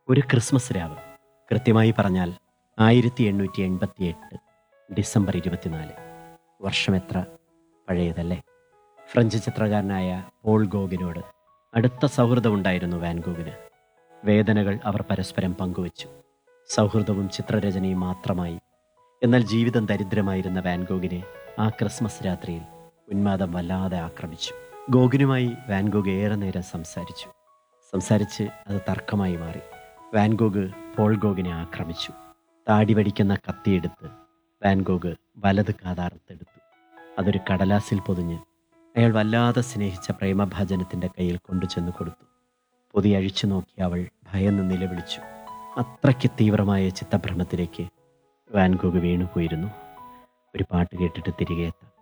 ഒരു ക്രിസ്മസ് രാവ് കൃത്യമായി പറഞ്ഞാൽ ആയിരത്തി എണ്ണൂറ്റി എൺപത്തി എട്ട് ഡിസംബർ ഇരുപത്തിനാല് വർഷം എത്ര പഴയതല്ലേ ഫ്രഞ്ച് ചിത്രകാരനായ പോൾ ഗോഗിനോട് അടുത്ത സൗഹൃദമുണ്ടായിരുന്നു വാൻഗോഗിന് വേദനകൾ അവർ പരസ്പരം പങ്കുവച്ചു സൗഹൃദവും ചിത്രരചനയും മാത്രമായി എന്നാൽ ജീവിതം ദരിദ്രമായിരുന്ന വാൻഗോഗിനെ ആ ക്രിസ്മസ് രാത്രിയിൽ ഉന്മാദം വല്ലാതെ ആക്രമിച്ചു ഗോഗിനുമായി വാൻഗോഗ് ഏറെ നേരം സംസാരിച്ചു സംസാരിച്ച് അത് തർക്കമായി മാറി വാൻഗോഗ് പോൾ ഗോഗിനെ ആക്രമിച്ചു താടി വടിക്കുന്ന കത്തിയെടുത്ത് വാൻഗോഗ് വലത് കാതാർത്തെടുത്തു അതൊരു കടലാസിൽ പൊതിഞ്ഞ് അയാൾ വല്ലാതെ സ്നേഹിച്ച പ്രേമഭാജനത്തിൻ്റെ കയ്യിൽ കൊണ്ടുചെന്ന് കൊടുത്തു പൊതി അഴിച്ചു നോക്കി അവൾ ഭയന്ന് നിലവിളിച്ചു അത്രയ്ക്ക് തീവ്രമായ ചിത്തഭ്രമത്തിലേക്ക് വാൻഗോഗ് വീണുപോയിരുന്നു ഒരു പാട്ട് കേട്ടിട്ട് തിരികെ എത്താം